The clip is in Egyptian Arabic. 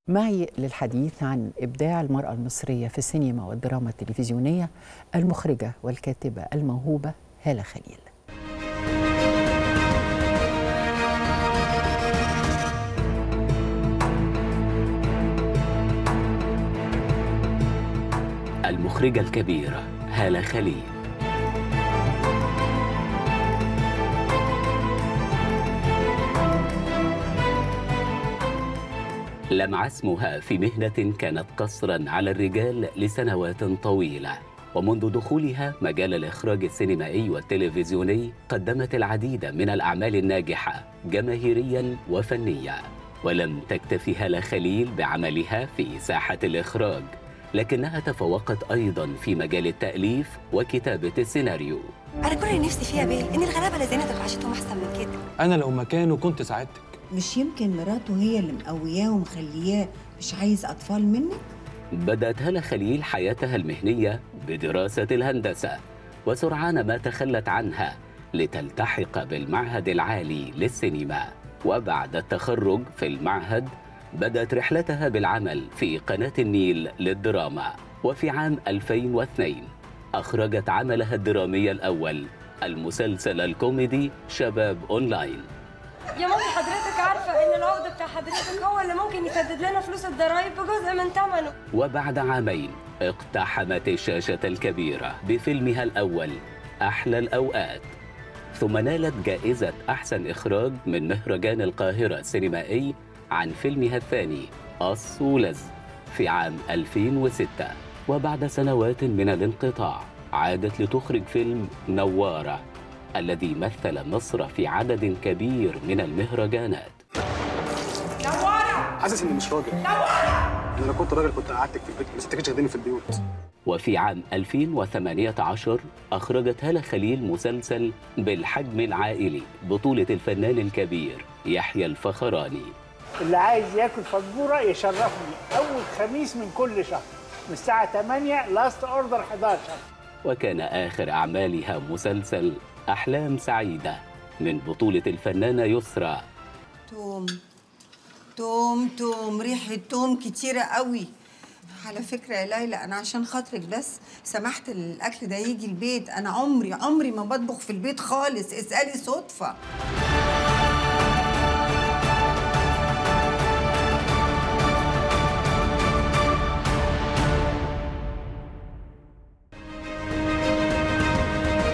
معي للحديث عن إبداع المرأة المصرية في السينما والدراما التلفزيونية المخرجة والكاتبة الموهوبة هالة خليل المخرجة الكبيرة هالة خليل لمع اسمها في مهنة كانت قصرا على الرجال لسنوات طويلة ومنذ دخولها مجال الإخراج السينمائي والتلفزيوني قدمت العديد من الأعمال الناجحة جماهيريا وفنيا ولم تكتفي هالة خليل بعملها في ساحة الإخراج لكنها تفوقت أيضا في مجال التأليف وكتابة السيناريو انا كل اللي نفسي فيها بيه ان الغلابه اللي زينا تبقى عيشتهم احسن من كده انا لو مكانه كنت ساعدتك مش يمكن مراته هي اللي مقوياه ومخلياه مش عايز أطفال منك؟ بدأت هالة خليل حياتها المهنية بدراسة الهندسة وسرعان ما تخلت عنها لتلتحق بالمعهد العالي للسينما وبعد التخرج في المعهد بدأت رحلتها بالعمل في قناة النيل للدراما وفي عام 2002 أخرجت عملها الدرامي الأول المسلسل الكوميدي شباب أونلاين يا مامي حضرتك عارفة إن العقد بتاع حضرتك هو اللي ممكن يسدد لنا فلوس الضرايب بجزء من ثمنه وبعد عامين اقتحمت الشاشة الكبيرة بفيلمها الأول أحلى الأوقات ثم نالت جائزة أحسن إخراج من مهرجان القاهرة السينمائي عن فيلمها الثاني قص ولز في عام 2006 وبعد سنوات من الانقطاع عادت لتخرج فيلم نوارة الذي مثل مصر في عدد كبير من المهرجانات حاسس اني مش راجل انا لو كنت راجل كنت قعدتك في البيت بس انت كنت تاخديني في البيوت وفي عام 2018 أخرجت هالة خليل مسلسل بالحجم العائلي بطولة الفنان الكبير يحيى الفخراني اللي عايز ياكل فزوره يشرفني اول خميس من كل شهر من الساعه 8 لاست اوردر 11 وكان آخر أعمالها مسلسل أحلام سعيدة من بطولة الفنانة يسرى توم توم توم ريحة توم كتيرة قوي على فكرة يا ليلى أنا عشان خاطرك بس سمحت الأكل ده يجي البيت أنا عمري عمري ما بطبخ في البيت خالص اسألي صدفة